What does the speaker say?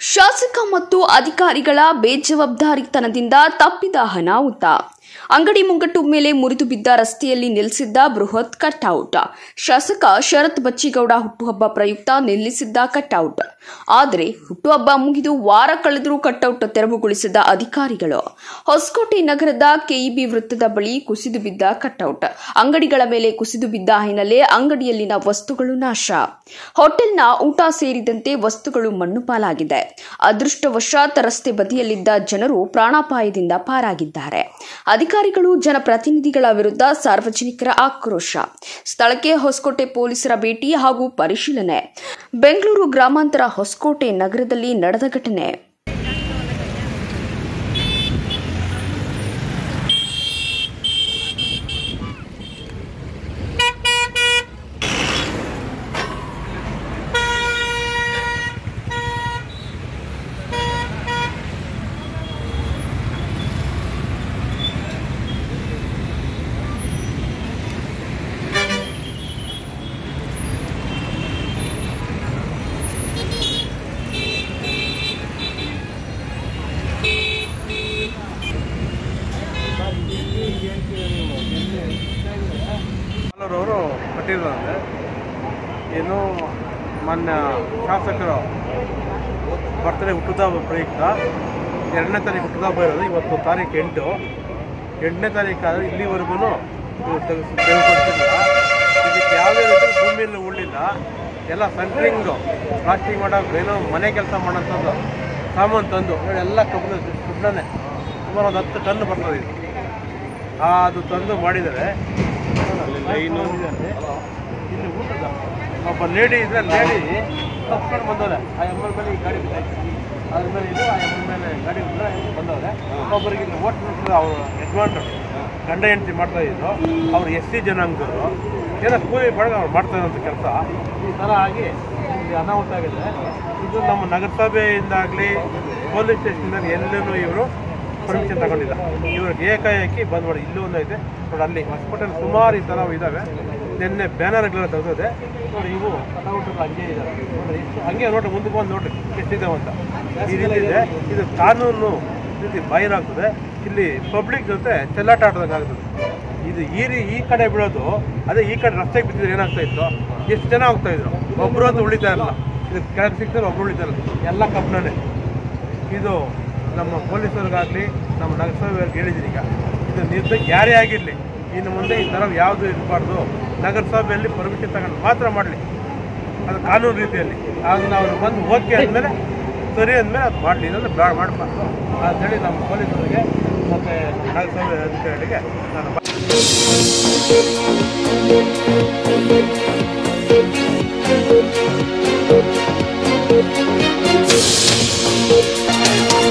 ಶಾಸಕ ಮತ್ತು ಅಧಿಕಾರಿಗಳ ಬೇಜವಾಬ್ದಾರಿತನದಿಂದ ತಪ್ಪಿದ ಅನಾಹುತ ಅಂಗಡಿ ಮುಂಗಟ್ಟು ಮೇಲೆ ಮುರಿದು ಬಿದ್ದ ರಸ್ತೆಯಲ್ಲಿ ನಿಲ್ಲಿಸಿದ್ದ ಬೃಹತ್ ಕಟ್ಔಟ್ ಶಾಸಕ ಶರತ್ ಬಚ್ಚಿಗೌಡ ಹುಟ್ಟುಹಬ್ಬ ಪ್ರಯುಕ್ತ ನಿಲ್ಲಿಸಿದ್ದ ಕಟ್ಔಟ್ ಆದರೆ ಹುಟ್ಟುಹಬ್ಬ ಮುಗಿದು ವಾರ ಕಳೆದರೂ ಕಟ್ಔಟ್ ತೆರವುಗೊಳಿಸಿದ ಅಧಿಕಾರಿಗಳು ಹೊಸಕೋಟೆ ನಗರದ ಕೆಇಬಿ ವೃತ್ತದ ಬಳಿ ಕುಸಿದು ಬಿದ್ದ ಕಟ್ಔಟ್ ಅಂಗಡಿಗಳ ಮೇಲೆ ಕುಸಿದು ಬಿದ್ದ ಹಿನ್ನೆಲೆ ಅಂಗಡಿಯಲ್ಲಿನ ವಸ್ತುಗಳು ನಾಶ ಹೋಟೆಲ್ನ ಊಟ ಸೇರಿದಂತೆ ವಸ್ತುಗಳು ಮಣ್ಣು ಪಾಲಾಗಿದೆ ಅದೃಷ್ಟವಶಾತ್ ರಸ್ತೆ ಬದಿಯಲ್ಲಿದ್ದ ಜನರು ಪ್ರಾಣಾಪಾಯದಿಂದ ಪಾರಾಗಿದ್ದಾರೆ ಅಧಿಕಾರಿಗಳು ಜನಪ್ರತಿನಿಧಿಗಳ ವಿರುದ್ಧ ಸಾರ್ವಜನಿಕರ ಆಕ್ರೋಶ ಸ್ಥಳಕ್ಕೆ ಹೊಸಕೋಟೆ ಪೊಲೀಸರ ಭೇಟಿ ಹಾಗೂ ಪರಿಶೀಲನೆ ಬೆಂಗಳೂರು ಗ್ರಾಮಾಂತರ ಹೊಸಕೋಟೆ ನಗರದಲ್ಲಿ ನಡೆದ ಘಟನೆ ಅವರು ಕೊಟ್ಟಿರೋದಂದ್ರೆ ಏನು ಮಾನ್ಯ ಶಾಸಕರು ಬರ್ತಡೇ ಹುಟ್ಟುಹಬ್ಬ ಪ್ರಯುಕ್ತ ಎರಡನೇ ತಾರೀಕು ಹುಟ್ಟುಹಬ್ಬ ಇರೋದು ಇವತ್ತು ತಾರೀಕು ಎಂಟು ಎಂಟನೇ ತಾರೀಕು ಆದರೆ ಇಲ್ಲಿವರೆಗೂ ತೆಗೆದುಕೊಳ್ತಿಲ್ಲ ಇದಕ್ಕೆ ಯಾವುದೇ ರೀತಿ ಭೂಮಿಯಲ್ಲಿ ಉಳಿಲ್ಲ ಎಲ್ಲ ಸೆಂಟ್ರಿಂಗು ಪ್ಲಾಸ್ಟಿಕ್ ಮಾಡೋ ಏನೋ ಮನೆ ಕೆಲಸ ಮಾಡೋಂಥದ್ದು ಸಾಮಾನು ತಂದು ನೋಡಿ ಎಲ್ಲ ಕಬ್ಬಣ ಕಬ್ಬಣನೇ ಸುಮಾರು ಒಂದು ಹತ್ತು ಟನ್ ಬರ್ತದೆ ಇದು ಆ, ಅದು ತಂದು ಮಾಡಿದ್ದಾರೆ ಲೈನು ಇಲ್ಲಿ ಊಟದ ಒಬ್ಬ ಲೇಡಿ ಇದ್ರೆ ಲೇಡಿ ತಪ್ಪಿಕೊಂಡು ಬಂದವ್ರೆ ಆ ಎಮ್ಮನ ಮೇಲೆ ಈ ಗಾಡಿ ಬಿದ್ದಾಯ್ತು ಅದ್ಮೇಲೆ ಇದು ಆ ಎಮ್ಮನ ಮೇಲೆ ಗಾಡಿ ಬಿದ್ದರೆ ಬಂದವ್ರೆ ಒಬ್ಬರಿಗೆ ಇಲ್ಲಿ ಓಟ್ ಅವರು ಯಜಮಾನ್ರು ಗಂಡ ಹೆಂಡತಿ ಮಾಡ್ತಾ ಇದ್ರು ಅವ್ರು ಎಸ್ ಸಿ ಜನಾಂಗದವರು ಏನೋ ಕೂಲಿ ಬಡಗ ಅವ್ರು ಮಾಡ್ತಾ ಇರೋಂಥ ಕೆಲಸ ಈ ಥರ ಆಗಿ ಇಲ್ಲಿ ಅನಾಹುತ ಆಗಿದೆ ಇದು ನಮ್ಮ ನಗರಸಭೆಯಿಂದಾಗಲಿ ಪೊಲೀಸ್ ಸ್ಟೇಷನ್ದಾಗ ಎಲ್ಲೂ ಇವರು ಪರ್ಮಿಷನ್ ತಗೊಂಡಿಲ್ಲ ಇವ್ರಿಗೆ ಏಕಾಏಕಿ ಬಂದ್ ಮಾಡಿ ಇಲ್ಲೂ ಒಂದು ಐತೆ ನೋಡಿ ಅಲ್ಲಿ ಹಾಸ್ಪಿಟಲ್ ಸುಮಾರು ಈ ಥರ ಇದ್ದಾವೆ ನಿನ್ನೆ ಬ್ಯಾನರ್ಗಳೆಲ್ಲ ತೆಗೆದಿದೆ ನೋಡಿ ಇವು ಕಟೌಟ್ಗಳು ಹಂಗೆ ಇದ್ದಾವೆ ನೋಡಿ ಎಷ್ಟು ಹಂಗೆ ನೋಡ್ರಿ ಮುಂದಕ್ಕೆ ಬಂದು ನೋಡ್ರಿ ಎಷ್ಟಿದ್ದಾವೆ ಅಂತ ಈ ರೀತಿ ಇದೆ ಇದು ಕಾನೂನು ರೀತಿ ಬಾಹಿರಾಗ್ತದೆ ಇಲ್ಲಿ ಪಬ್ಲಿಕ್ ಜೊತೆ ಚೆಲ್ಲಾಟ ಆಡ್ದಂಗೆ ಆಗ್ತದೆ ಇದು ಈ ರೀ ಈ ಕಡೆ ಬೀಳೋದು ಅದೇ ಈ ಕಡೆ ರಸ್ತೆಗೆ ಬಿದ್ದಿದ್ರೆ ಏನಾಗ್ತಾ ಇತ್ತು ಎಷ್ಟು ಜನ ಹೋಗ್ತಾ ಇದ್ರು ಒಬ್ಬರು ಅಂತ ಉಳಿತಾ ಇರಲ್ಲ ಇದು ಕೆಳಗೆ ಸಿಕ್ತಾರೆ ಒಬ್ರು ಉಳಿತಾ ಇರಲ್ಲ ಎಲ್ಲ ಕಬ್ಬಣನೇ ಇದು ನಮ್ಮ ಪೊಲೀಸರಿಗಾಗಲಿ ನಮ್ಮ ನಗರಸಭೆಯವ್ರಿಗೆ ಹೇಳಿದ್ದೀನಿ ಈಗ ಇದು ನಿರ್ಧಾರ ಯಾರೇ ಆಗಿರಲಿ ಇನ್ನು ಮುಂದೆ ಈ ಥರ ಯಾವುದು ಇರಬಾರ್ದು ನಗರಸಭೆಯಲ್ಲಿ ಪರ್ಮಿಷನ್ ತಗೊಂಡು ಮಾತ್ರ ಮಾಡಲಿ ಅದು ಕಾನೂನು ರೀತಿಯಲ್ಲಿ ಆಗ ನಾವು ಬಂದು ಓಕೆ ಅಂದಮೇಲೆ ಸರಿ ಅಂದಮೇಲೆ ಅದು ಮಾಡಲಿ ಇಲ್ಲಾಂದ್ರೆ ಬೇಡ ಮಾಡಬಾರ್ದು ಅಂತೇಳಿ ನಮ್ಮ ಪೊಲೀಸರಿಗೆ ಮತ್ತು ನಗರಸಭೆ ಅಧಿಕಾರಿಗಳಿಗೆ ನಾನು Thank you.